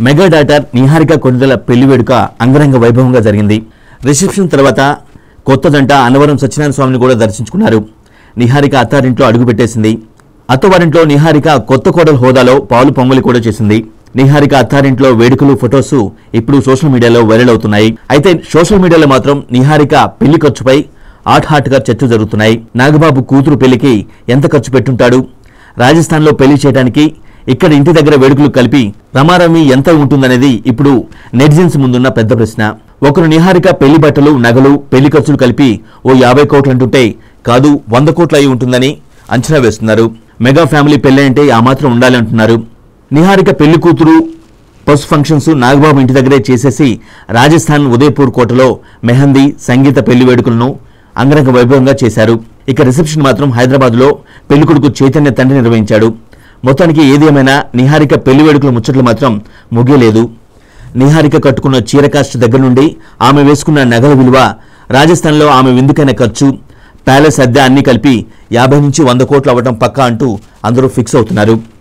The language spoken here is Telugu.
మెగా డాటర్ నిహారిక కొణిదల పెళ్లి వేడుక అంగరంగ వైభవంగా జరిగింది రిసెప్షన్ తర్వాత కొత్త జంట అన్నవరం సత్యనారాయణ స్వామిని కూడా దర్శించుకున్నారు నిహారిక అత్తారింట్లో అడుగుపెట్టేసింది అత్తవారింట్లో నిహారిక కొత్త కోడల హోదాలో పాలు పొంగలి కూడా చేసింది నిహారిక అత్తారింట్లో వేడుకలు ఫొటోస్ ఇప్పుడు సోషల్ మీడియాలో వైరల్ అవుతున్నాయి అయితే సోషల్ మీడియాలో మాత్రం నిహారిక పెళ్లి ఖర్చుపై హాట్ హాట్ గా చర్చ జరుగుతున్నాయి నాగబాబు కూతురు పెళ్లికి ఎంత ఖర్చు పెట్టుంటాడు రాజస్థాన్లో పెళ్లి చేయడానికి ఇక్కడ ఇంటి దగ్గర వేడుకలు కలిపి రమారమి ఎంత ఉంటుందనేది ఇప్పుడు నెటిజన్స్ ముందున్న పెద్ద ప్రశ్న ఒకరు నిహారిక పెళ్లి బట్టలు నగలు పెళ్లి ఖర్చులు కలిపి ఓ యాభై కోట్లు అంటుంటే కాదు వంద కోట్లు అయి ఉంటుందని అంచనా వేస్తున్నారు మెగా ఫ్యామిలీ పెళ్లి అంటే ఆ మాత్రం ఉండాలి అంటున్నారు నిహారిక పెళ్లి కూతురు పసు ఫంక్షన్స్ నాగబాబు ఇంటి దగ్గరే చేసేసి రాజస్థాన్ ఉదయపూర్ కోటలో మెహందీ సంగీత పెళ్లి వేడుకలను అంగరంగ వైభవంగా చేశారు ఇక రిసెప్షన్ మాత్రం హైదరాబాద్లో పెళ్లికొడుకు చైతన్య తండ్రి నిర్వహించాడు మొత్తానికి ఏది ఏమైనా నిహారిక పెళ్లి వేడుకల ముచ్చట్లు మాత్రం ముగియలేదు నిహారిక కట్టుకున్న చీర కాస్ట్ దగ్గర నుండి ఆమె వేసుకున్న నగల విలువ రాజస్థాన్లో ఆమె విందుకైన ఖర్చు ప్యాలెస్ అద్దె అన్నీ కలిపి యాభై నుంచి వంద కోట్లు అవ్వడం పక్కా అంటూ అందరూ ఫిక్స్ అవుతున్నారు